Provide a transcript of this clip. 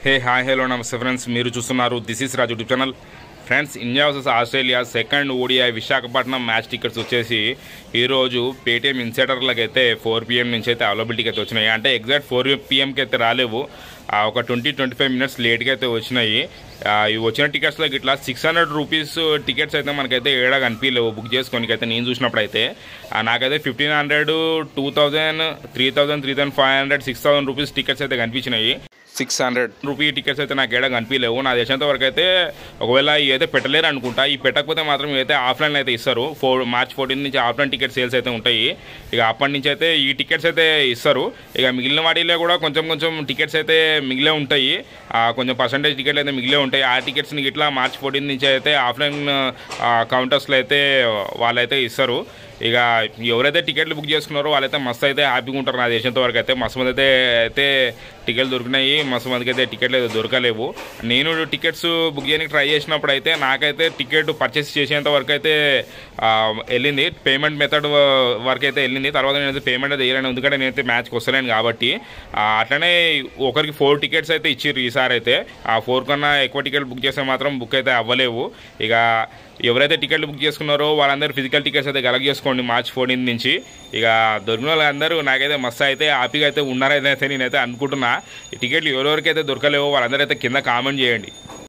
హే hi hello నమస్తే friends మీరు చూస్తున్నారు this is Raju YouTube channel friends India versus Australia second ODI Visakhapatnam match tickets వచ్చేసి ఈరోజు పేటీఎం ఇన్సైడర్లకు అయితే ఫోర్ పిఎం నుంచి అయితే అవైలబిలిటీకి అయితే వచ్చినాయి అంటే ఎగ్జాక్ట్ ఫోర్ పిఎంకి అయితే రాలేవు ఆ, ఒక ట్వంటీ ట్వంటీ ఫైవ్ మినిట్స్ లేట్గా అయితే వచ్చినాయి ఆ, ఇవి వచ్చిన టికెట్స్లో ఇట్లా సిక్స్ హండ్రెడ్ రూపీస్ టికెట్స్ అయితే మనకైతే ఏడా కనిపించలేవు బుక్ చేసుకోనికి అయితే నేను చూసినప్పుడు అయితే ఆ, నాకైతే fifteen hundred two thousand three thousand three thousand five hundred six thousand rupees tickets అయితే కనిపించినాయి సిక్స్ హండ్రెడ్ రూపీ టికెట్స్ అయితే నాకు ఏడా కనిపించలేవు నా దేశంతో వరకు అయితే ఒకవేళ ఇవి అయితే పెట్టలేరు అనుకుంటా ఈ పెట్టకపోతే మాత్రం ఇవైతే ఆఫ్లైన్ అయితే ఇస్తారు ఫోర్ మార్చ్ ఫోర్టీన్ నుంచి ఆఫ్లైన్ టికెట్ సేల్స్ అయితే ఉంటాయి ఇక అప్పటి నుంచి అయితే ఈ టికెట్స్ అయితే ఇస్తారు ఇక మిగిలిన వాటిలో కూడా కొంచెం కొంచెం టికెట్స్ అయితే మిగిలే ఉంటాయి ఆ, కొంచెం పర్సంటేజ్ టికెట్లు అయితే మిగిలే ఉంటాయి ఆ టికెట్స్ని ఇట్లా మార్చ్ ఫోర్టీన్ నుంచి అయితే ఆఫ్లైన్ కౌంటర్స్లో అయితే వాళ్ళైతే ఇస్తారు ఇక ఎవరైతే టికెట్లు బుక్ చేసుకున్నారో వాళ్ళైతే మస్తు అయితే హ్యాపీగా ఉంటారు నా దేశంతో వరకు అయితే మస్తు మంది అయితే అయితే టికెట్లు దొరికినాయి మస్తు మందికి అయితే టికెట్లు అయితే దొరకలేవు నేను టికెట్స్ బుక్ చేయడానికి ట్రై చేసినప్పుడు అయితే నాకైతే టికెట్ పర్చేస్ చేసేంత వరకు అయితే ఆ, వెళ్ళింది పేమెంట్ మెథడ్ వరకు అయితే వెళ్ళింది తర్వాత నేనైతే పేమెంట్ అయితే చేయలేను ఎందుకంటే నేనైతే మ్యాచ్కి వస్తలేను కాబట్టి ఆ, అట్లనే ఒకరికి ఫోర్ టికెట్స్ అయితే ఇచ్చిర్రు ఈసారి అయితే ఆ ఫోర్ కన్నా ఎక్కువ టికెట్ బుక్ చేస్తే మాత్రం బుక్ అయితే అవ్వలేవు ఇక ఎవరైతే టికెట్లు బుక్ చేసుకున్నారో వాళ్ళందరూ ఫిజికల్ టికెట్స్ అయితే కలెక్ట్ చేసుకోండి మార్చ్ ఫోర్టీన్ నుంచి ఇక దొరికిన వాళ్ళందరూ నాకైతే మస్తు అయితే హ్యాపీగా అయితే ఉన్నారైతే నేనైతే అనుకుంటున్నా ఈ టికెట్లు ఎవరెవరికైతే దొరకలేవో వాళ్ళందరూ అయితే కింద కామెంట్ చేయండి